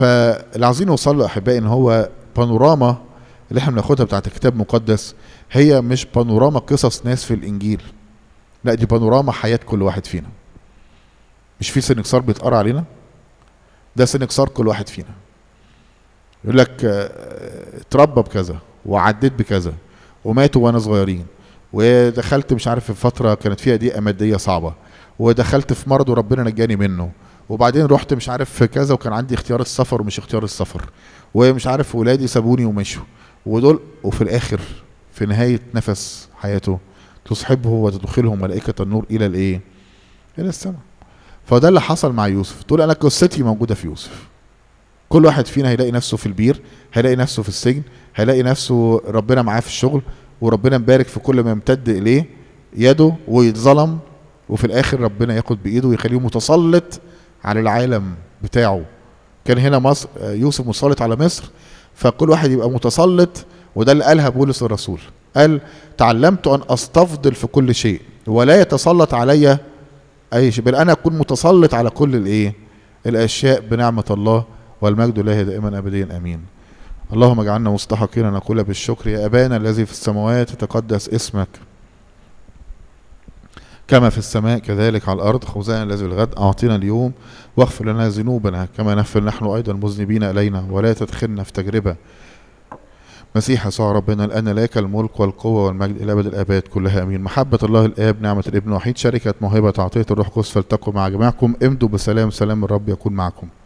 فاللي عايزين نوصل له احبائي ان هو بانوراما اللي احنا بناخدها بتاعت الكتاب المقدس هي مش بانوراما قصص ناس في الانجيل لا دي بانوراما حياه كل واحد فينا مش في سنكسار بيتقرا علينا ده سنكسار كل واحد فينا يقول لك آه، اتربى بكذا وعديت بكذا وماتوا وانا صغيرين ودخلت مش عارف في فتره كانت فيها ضيقه ماديه صعبه ودخلت في مرض وربنا نجاني منه وبعدين رحت مش عارف في كذا وكان عندي اختيار السفر ومش اختيار السفر ومش عارف ولادي سابوني ومشوا ودول وفي الاخر في نهايه نفس حياته تصحبه وتدخلهم ملائكه النور الى الايه؟ الى السماء فده اللي حصل مع يوسف تقول انا قصتي موجوده في يوسف كل واحد فينا هيلاقي نفسه في البير هيلاقي نفسه في السجن هيلاقي نفسه ربنا معاه في الشغل وربنا مبارك في كل ما يمتد اليه يده ويتظلم وفي الاخر ربنا ياخد بايده ويخليه متسلط على العالم بتاعه كان هنا مصر يوسف مسلط على مصر فكل واحد يبقى متسلط وده اللي قالها بولس الرسول قال تعلمت ان استفضل في كل شيء ولا يتسلط علي اي شيء بل انا اكون متسلط على كل الايه الاشياء بنعمه الله والمجد لله دائما ابديا امين اللهم اجعلنا مستحقين ان نقول بالشكر يا ابانا الذي في السماوات يتقدس اسمك كما في السماء كذلك على الارض خبزنا الذي بالغد اعطينا اليوم واغفر لنا ذنوبنا كما نغفر نحن ايضا المذنبين الينا ولا تدخلنا في تجربه مسيح يسوع ربنا الان لك الملك والقوه والمجد الى ابد الاباد كلها امين محبه الله الاب نعمه الابن الوحيد شركه موهبه عطيه الروح القدس فلتكن مع جميعكم امضوا بسلام سلام الرب يكون معكم